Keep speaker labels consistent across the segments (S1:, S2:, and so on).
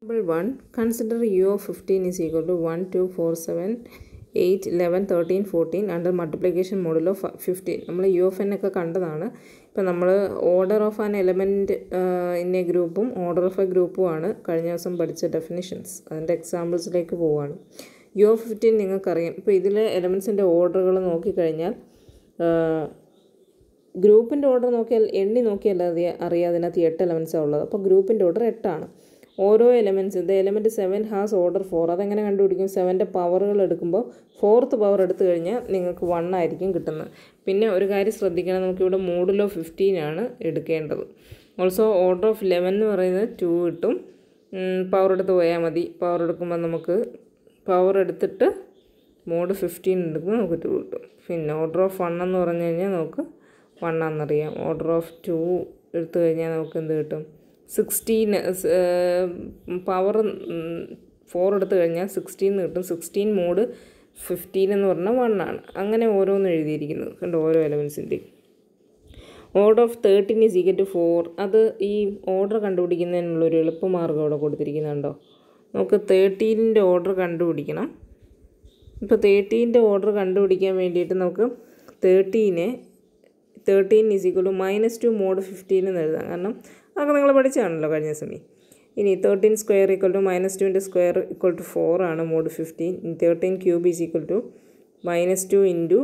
S1: Example 1 Consider u of 15 is equal to 1, 2, 4, 7, 8, 11, 13, 14 under multiplication modulo of 15. നമ്മൾ U of N ഒക്കെ കണ്ടതാണ് ഇപ്പം നമ്മൾ order of an element in a ഗ്രൂപ്പും order of a ഗ്രൂപ്പുമാണ് കഴിഞ്ഞ ദിവസം പഠിച്ച ഡെഫിനിഷൻസ് അതിൻ്റെ എക്സാമ്പിൾസിലേക്ക് പോവുകയാണ് യു ഓഫ് ഫിഫ്റ്റീൻ നിങ്ങൾക്കറിയാം ഇപ്പോൾ ഇതിൽ എലമെൻസിൻ്റെ ഓർഡറുകൾ നോക്കിക്കഴിഞ്ഞാൽ ഗ്രൂപ്പിൻ്റെ ഓർഡർ നോക്കിയാൽ എണ്ണി നോക്കിയാൽ അറിയാം അറിയാം അതിനകത്ത് എട്ട് എലമെൻസാണ് ഉള്ളത് അപ്പോൾ ഗ്രൂപ്പിൻ്റെ ഓർഡർ എട്ടാണ് ഓരോ എലമെൻറ്റ്സ് ഇത് element seven has order four അതെങ്ങനെ കണ്ടുപിടിക്കും സെവൻ്റെ പവറുകൾ എടുക്കുമ്പോൾ ഫോർത്ത് പവർ എടുത്തു കഴിഞ്ഞാൽ നിങ്ങൾക്ക് വൺ ആയിരിക്കും കിട്ടുന്നത് പിന്നെ ഒരു കാര്യം ശ്രദ്ധിക്കണം നമുക്കിവിടെ മോഡിലോ ഫിഫ്റ്റീൻ ആണ് എടുക്കേണ്ടത് ഓൾസോ ഓർഡർ ഓഫ് ലെവൻ എന്ന് പറയുന്നത് ടു കിട്ടും പവർ എടുത്ത് പോയാൽ മതി പവർ എടുക്കുമ്പോൾ നമുക്ക് പവർ എടുത്തിട്ട് മോഡ് ഫിഫ്റ്റീൻ എടുക്കുമ്പോൾ നമുക്ക് ടു കിട്ടും പിന്നെ ഓർഡർ ഓഫ് വൺ എന്ന് പറഞ്ഞു കഴിഞ്ഞാൽ നമുക്ക് വൺ ആണെന്നറിയാം ഓർഡർ ഓഫ് ടു എടുത്തു കഴിഞ്ഞാൽ നമുക്ക് എന്ത് കിട്ടും സിക്സ്റ്റീൻ പവർ ഫോർ എടുത്തു കഴിഞ്ഞാൽ സിക്സ്റ്റീൻ കിട്ടും സിക്സ്റ്റീൻ മോഡ് ഫിഫ്റ്റീൻ എന്ന് പറഞ്ഞാൽ വൺ ആണ് അങ്ങനെ ഓരോന്ന് എഴുതിയിരിക്കുന്നത് കണ്ടോ ഓരോ എലമെൻസിൻ്റെയും order of thirteen is equal to four അത് ഈ ഓർഡർ കണ്ടുപിടിക്കുന്നതിനുള്ളൊരു എളുപ്പമാർഗ്ഗം അവിടെ കൊടുത്തിരിക്കുന്നുണ്ടോ നമുക്ക് തേർട്ടീനിൻ്റെ ഓർഡർ കണ്ടുപിടിക്കണം ഇപ്പോൾ തേർട്ടീൻ്റെ ഓർഡർ കണ്ടുപിടിക്കാൻ വേണ്ടിയിട്ട് നമുക്ക് തേർട്ടീനെ thirteen is equal to minus two mod fifteen എന്ന് എഴുതാം കാരണം അതൊക്കെ നിങ്ങൾ പഠിച്ചതാണല്ലോ കഴിഞ്ഞ സമയം ഇനി thirteen square equal to minus ടുവിൻ്റെ സ്ക്വയർ ഈക്വൽ ടു ഫോർ ആണ് mod fifteen thirteen cube is equal to minus two into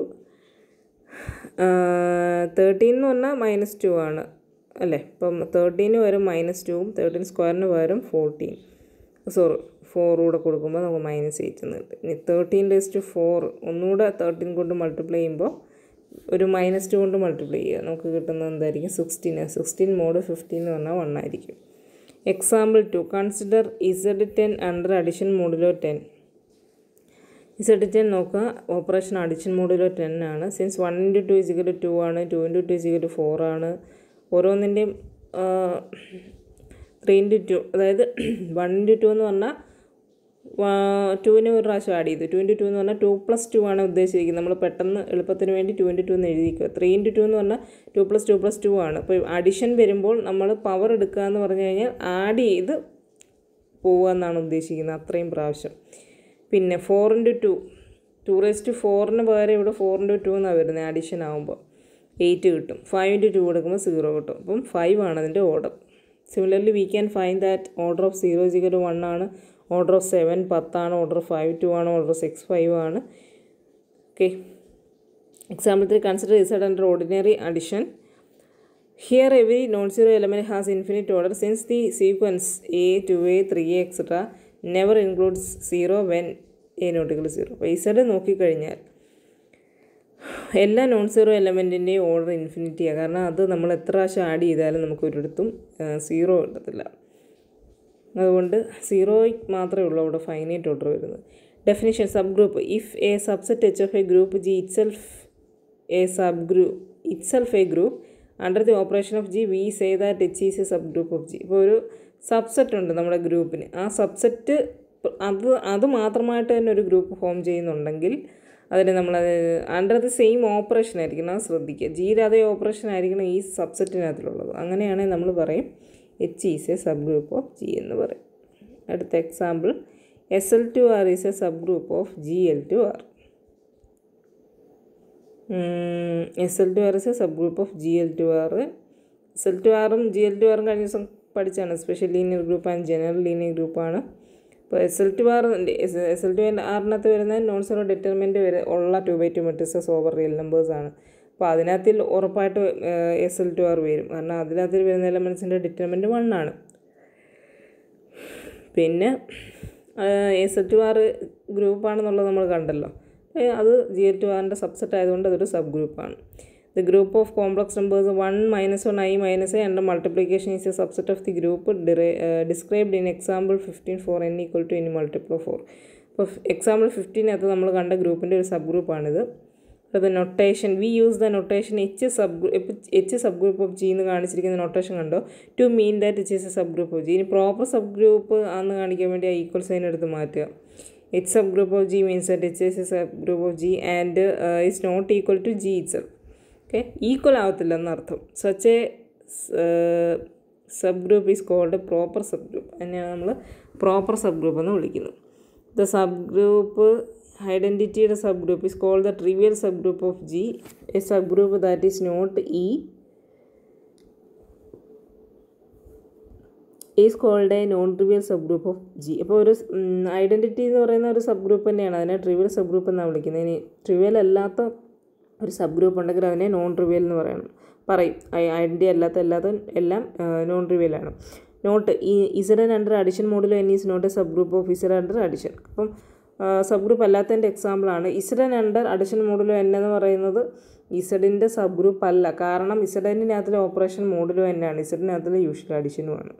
S1: thirteen എന്ന് പറഞ്ഞാൽ മൈനസ് ടു ആണ് അല്ലേ ഇപ്പം തേർട്ടീന് പകരം മൈനസ് ടുവും തേർട്ടീൻ സ്ക്വയറിന് പകരം ഫോർട്ടീൻ സോറി ഫോർ കൂടെ കൊടുക്കുമ്പോൾ നമുക്ക് മൈനസ് എയ്റ്റ് എന്ന് കിട്ടും ഇനി തേർട്ടീൻ ഡേസ് ടു ഫോർ ഒന്നുകൂടെ തേർട്ടീൻ കൊണ്ട് മൾട്ടിപ്ലൈ ചെയ്യുമ്പോൾ ഒരു മൈനസ് ടു കൊണ്ട് മൾട്ടിപ്ലൈ ചെയ്യുക നമുക്ക് കിട്ടുന്നത് എന്തായിരിക്കും സിക്സ്റ്റീൻ സിക്സ്റ്റീൻ മോഡ് ഫിഫ്റ്റീൻ എന്ന് പറഞ്ഞാൽ വൺ ആയിരിക്കും example two consider Z ten under addition modulo ten Z ten നോക്കുക ഓപ്പറേഷൻ അഡിഷൻ മോഡിലോ ടെൻ ആണ് since one into two is equal to two ആണ് two into two is equal to four ആണ് ഓരോന്നിൻ്റെയും three into two അതായത് one into two എന്ന് പറഞ്ഞാൽ ടുവിന് ഒരു പ്രാവശ്യം ആഡ് ചെയ്തു ടു ഇൻറ്റു ടു എന്ന് പറഞ്ഞാൽ ടു പ്ലസ് ടു ആണ് ഉദ്ദേശിച്ചിരിക്കുന്നത് നമ്മൾ പെട്ടെന്ന് എളുപ്പത്തിന് വേണ്ടി ടു ഇൻറ്റു ടു എന്ന് എഴുതിക്കുക ത്രീ ഇൻറ്റു ടു എന്ന് പറഞ്ഞാൽ two plus two plus two ആണ് അപ്പോൾ അഡിഷൻ വരുമ്പോൾ നമ്മൾ പവർ എടുക്കുക എന്ന് പറഞ്ഞു കഴിഞ്ഞാൽ ആഡ് ചെയ്ത് പോവുക എന്നാണ് ഉദ്ദേശിക്കുന്നത് അത്രയും പ്രാവശ്യം പിന്നെ four into two two raise to ഫോറിന് പകരം ഇവിടെ ഫോർ ഇൻറ്റു ടു എന്നാണ് വരുന്നത് അഡിഷൻ ആകുമ്പോൾ എയ്റ്റ് കിട്ടും ഫൈവ് ഇൻറ്റു ടു കൊടുക്കുമ്പോൾ സീറോ കിട്ടും അപ്പം ഫൈവ് ആണ് അതിൻ്റെ order similarly we can find that order of zero സിഗർ വൺ ആണ് ഓർഡർ ഓഫ് സെവൻ പത്താണ് ഓർഡർ ഫൈവ് ടു ആണ് ഓർഡർ സിക്സ് ഫൈവ് ആണ് okay example three consider Z under ordinary addition here every non zero element has infinite order since the sequence a two a three a etcetera never includes zero when a not equal zero അപ്പോൾ Z നോക്കിക്കഴിഞ്ഞാൽ എല്ലാ non zero എലമെൻറ്റിൻ്റെയും order ഇൻഫിനിറ്റിയാണ് കാരണം അത് നമ്മൾ എത്ര പ്രാവശ്യം ആഡ് ചെയ്താലും നമുക്ക് ഒരിടത്തും സീറോ കിട്ടത്തില്ല അതുകൊണ്ട് സീറോയ്ക്ക് മാത്രമേ ഉള്ളൂ അവിടെ ഫൈനൈറ്റ് ഓർഡർ വരുന്നത് definition subgroup if a subset H of a group G itself a subgroup itself a group under the operation of G we say that H is a subgroup of G ഇപ്പോൾ ഒരു subset ഉണ്ട് നമ്മുടെ ഗ്രൂപ്പിന് ആ subset അത് അത് മാത്രമായിട്ട് തന്നെ ഒരു ഗ്രൂപ്പ് ഫോം ചെയ്യുന്നുണ്ടെങ്കിൽ അതിന് നമ്മൾ അണ്ടർ ദി സെയിം ഓപ്പറേഷൻ ആയിരിക്കണം അത് ശ്രദ്ധിക്കുക ജിയുടെ അതേ ഓപ്പറേഷൻ ആയിരിക്കണം ഈ സബ്സെറ്റിനകത്തിലുള്ളത് അങ്ങനെയാണെങ്കിൽ നമ്മൾ പറയും H is a subgroup of G എന്ന് പറയും അടുത്ത example S L two R is a subgroup of G L two R S L two R is a subgroup of G L two R S L two ആറും G L two ആറും കഴിഞ്ഞ ദിവസം പഠിച്ചാണ് special linear group and general linear ഗ്രൂപ്പാണ് അപ്പോൾ S L two R S L two ആറിനകത്ത് വരുന്ന non zero determinant വരെ ഉള്ള two by two matrices over real നമ്പേഴ്സാണ് അപ്പോൾ അതിനകത്തിൽ ഉറപ്പായിട്ട് എസ് എൽ ടു ആർ വരും കാരണം അതിനകത്തിൽ വരുന്ന എലമെൻസിൻ്റെ ഡിറ്റർമെൻറ്റ് വൺ ആണ് പിന്നെ എസ് എൽ ടു ആർ ഗ്രൂപ്പാണെന്നുള്ളത് നമ്മൾ കണ്ടല്ലോ അത് ജി എൽ ടു ആറിൻ്റെ സബ്സെറ്റ് ആയതുകൊണ്ട് അതൊരു സബ് ഗ്രൂപ്പാണ് the group of complex numbers one minus one i minus a under multiplication is a subset of the group described in example fifteen for n equal to any multiple four അപ്പോൾ example ഫിഫ്റ്റീനകത്ത് നമ്മൾ കണ്ട ഗ്രൂപ്പിൻ്റെ ഒരു സബ് ഗ്രൂപ്പാണിത് അത് notation we use the notation H subgroup H subgroup of G എന്ന് കാണിച്ചിരിക്കുന്ന നൊട്ടേഷൻ കണ്ടോ to mean that H is a subgroup of G ഇനി പ്രോപ്പർ സബ് ഗ്രൂപ്പ് ആണെന്ന് കാണിക്കാൻ വേണ്ടി ആ ഈക്വൽ സൈൻ എടുത്ത് മാറ്റുക H subgroup of G means that H is a subgroup of G and is not equal to G itself okay equal ആവത്തില്ല എന്നർത്ഥം such a subgroup is called proper subgroup അതിനെയാണ് നമ്മൾ proper subgroup എന്ന് വിളിക്കുന്നത് the subgroup ഐഡൻറ്റിറ്റിയുടെ subgroup is called the trivial subgroup of G a subgroup that is not e is called a non trivial subgroup of G അപ്പോൾ ഒരു identity എന്ന് പറയുന്ന ഒരു sub group തന്നെയാണ് അതിനെ trivial sub group എന്നാണ് വിളിക്കുന്നത് ഇനി ട്രിവിയൽ അല്ലാത്ത ഒരു സബ് ഗ്രൂപ്പ് ഉണ്ടെങ്കിൽ അതിനെ നോൺ ട്രിവിയൽ എന്ന് പറയണം പറയും ഐഡൻറ്റി അല്ലാത്ത അല്ലാത്ത എല്ലാം നോൺ ട്രിവിയലാണ് നോട്ട് ഈ Z n under addition modulo n is not a subgroup of Z under addition അപ്പം സബ് ഗ്രൂപ്പ് അല്ലാത്തതിൻ്റെ എക്സാമ്പിളാണ് Z n under addition modulo n എന്ന് പറയുന്നത് ഇസഡിൻ്റെ സബ് ഗ്രൂപ്പ് അല്ല കാരണം ഇസഡിനകത്തിലെ ഓപ്പറേഷൻ മോഡിലോ എന്നാണ് ഇസഡിനകത്തിലെ യൂഷ്വൽ അഡിഷനുമാണ്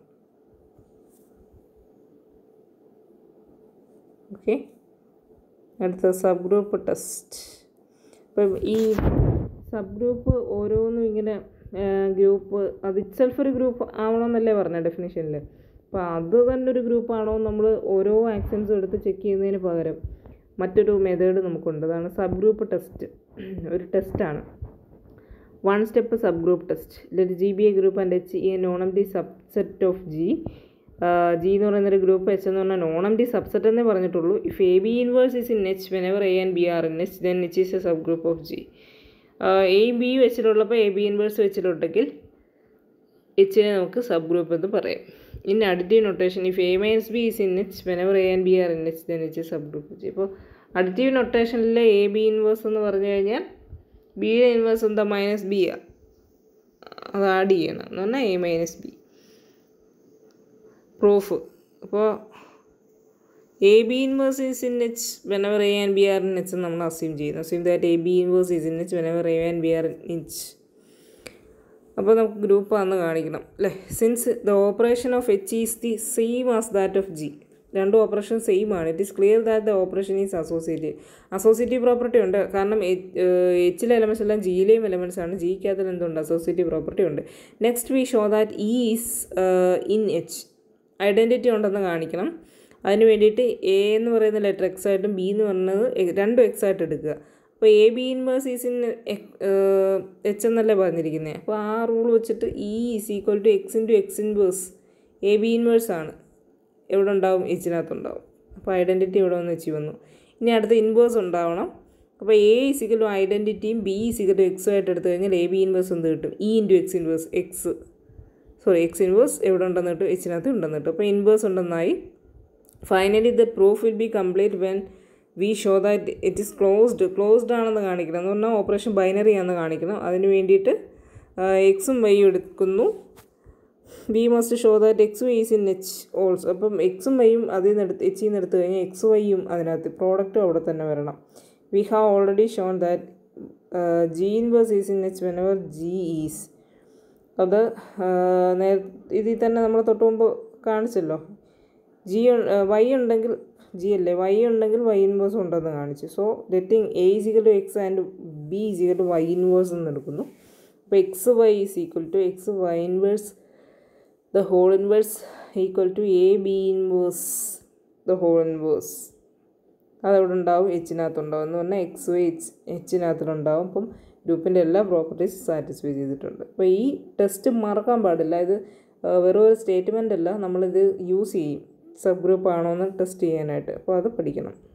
S1: ഓക്കെ അടുത്ത സബ് ഗ്രൂപ്പ് ടെസ്റ്റ് ഇപ്പം ഈ സബ് ഗ്രൂപ്പ് ഓരോന്നും ഇങ്ങനെ ഗ്രൂപ്പ് അത് ഇറ്റ്സെൽഫ് ഒരു ഗ്രൂപ്പ് ആവണമെന്നല്ലേ പറഞ്ഞ ഡെഫിനേഷനിൽ അപ്പോൾ അത് തന്നെ ഒരു ഗ്രൂപ്പ് ആണോ നമ്മൾ ഓരോ ആക്ഷൻസും എടുത്ത് ചെക്ക് ചെയ്യുന്നതിന് പകരം മറ്റൊരു മെത്തേഡ് നമുക്കുണ്ട് അതാണ് സബ് ഗ്രൂപ്പ് ടെസ്റ്റ് ഒരു ടെസ്റ്റാണ് one step subgroup test let G be a group and H e nonempty subset of G G എന്ന് പറയുന്നൊരു ഗ്രൂപ്പ് എച്ച് എന്ന് പറഞ്ഞാൽ നോൺ എം ഡി സബ്സെറ്റ് എന്നേ പറഞ്ഞിട്ടുള്ളൂ if A B inverse is in H whenever A and B are in H then H is a subgroup of G എയും B വെച്ചിട്ടുള്ളപ്പോൾ A B inverse വെച്ചിട്ടുണ്ടെങ്കിൽ എച്ചിനെ നമുക്ക് subgroup എന്ന് പറയാം in additive notation if A minus B is in H whenever A and B are in H then H subgroup G ഇപ്പോൾ additive നൊട്ടേഷനിലെ A B inverse എന്ന് പറഞ്ഞു കഴിഞ്ഞാൽ ബിയുടെ ഇൻവേഴ്സ് എന്താ മൈനസ് ബി ആ അത് ആഡ് ചെയ്യണം എന്ന് പറഞ്ഞാൽ എ മൈനസ് ബി പ്രൂഫ് അപ്പോൾ A B inverse is in H whenever A and B are in H നമ്മൾ അസ്യൂം ചെയ്യുന്നു assume that A B inverse is in H whenever A and B are in H അപ്പോൾ നമുക്ക് group ആണെന്ന് കാണിക്കണം അല്ലേ since the operation of H is the same as that of G രണ്ടും operation same ആണ് it is clear that the operation is associative associative property ഉണ്ട് കാരണം എച്ചിലെ elements എല്ലാം ജിയിലെയും എലമെൻറ്റ്സ് ആണ് ജിക്കകത്തിൽ എന്തുണ്ട് അസോസിയേറ്റീവ് പ്രോപ്പർട്ടി ഉണ്ട് next we show that E is in H identity ഉണ്ടെന്ന് കാണിക്കണം അതിന് വേണ്ടിയിട്ട് എ എന്ന് പറയുന്ന ലെറ്റർ എക്സ് ആയിട്ടും ബി എന്ന് പറയുന്നത് രണ്ടും എക്സ് ആയിട്ട് എടുക്കുക അപ്പോൾ A B inverse is in H എന്നല്ലേ പറഞ്ഞിരിക്കുന്നത് അപ്പോൾ ആ റൂൾ വെച്ചിട്ട് E is equal to X into X inverse A B inverse ആണ് എവിടെ ഉണ്ടാവും എച്ചിനകത്തുണ്ടാവും അപ്പോൾ ഐഡൻറ്റിറ്റി ഇവിടെ വന്ന് വെച്ച് വന്നു ഇനി അടുത്ത ഇൻവേഴ്സ് ഉണ്ടാവണം അപ്പോൾ എ ഇസിക്കൽ ടു ഐഡൻറ്റിറ്റിയും ബി ഇസിക്കൽ ടു എക്സും ആയിട്ട് എടുത്തു കഴിഞ്ഞാൽ എ ബി ഇൻവേഴ്സ് എന്ത് കിട്ടും E into X inverse X sorry X inverse എവിടെ ഉണ്ടെന്ന് കിട്ടും എച്ചിനകത്ത് ഉണ്ടെന്ന് കിട്ടും അപ്പോൾ ഇൻവേഴ്സ് ഉണ്ടെന്നായി finally the proof will be complete when we show that it is closed closed ആണെന്ന് കാണിക്കണം എന്ന് പറഞ്ഞാൽ ഓപ്പറേഷൻ ബൈനറി ആണെന്ന് കാണിക്കണം അതിന് വേണ്ടിയിട്ട് എക്സും വൈയും എടുക്കുന്നു we must show that X Y is in H also അപ്പം എക്സും വൈയും അതിൽ നിന്ന് എടുത്ത് എച്ചിൽ നിന്ന് എടുത്തു കഴിഞ്ഞാൽ എക്സ് വൈയും അതിനകത്ത് പ്രോഡക്റ്റും അവിടെ തന്നെ വരണം we have already shown that G inverse is in H whenever G is അത് നേര ഇതിൽ തന്നെ നമ്മൾ തൊട്ട് മുമ്പ് കാണിച്ചല്ലോ ജി വൈ ഉണ്ടെങ്കിൽ ജി അല്ലേ വൈ ഉണ്ടെങ്കിൽ വൈ ഇൻവേഴ്സ് ഉണ്ടെന്ന് കാണിച്ചു so letting A is equal to X and B is equal to Y inverse എന്ന് എടുക്കുന്നു അപ്പോൾ X Y is equal to X Y inverse the whole inverse equal to A B inverse the whole inverse അതവിടെ ഉണ്ടാവും എച്ചിനകത്തുണ്ടാവും എന്ന് പറഞ്ഞാൽ X Y H എച്ചിനകത്തുണ്ടാവും അപ്പം ഗ്രൂപ്പിൻ്റെ എല്ലാ പ്രോപ്പർട്ടീസ് സാറ്റിസ്ഫൈ ചെയ്തിട്ടുണ്ട് അപ്പോൾ ഈ ടെസ്റ്റ് മറക്കാൻ പാടില്ല ഇത് വെറും ഒരു സ്റ്റേറ്റ്മെൻ്റ് അല്ല നമ്മളിത് യൂസ് ചെയ്യും സബ് ഗ്രൂപ്പ് ആണോ എന്ന് ടെസ്റ്റ് ചെയ്യാനായിട്ട് അപ്പോൾ അത് പഠിക്കണം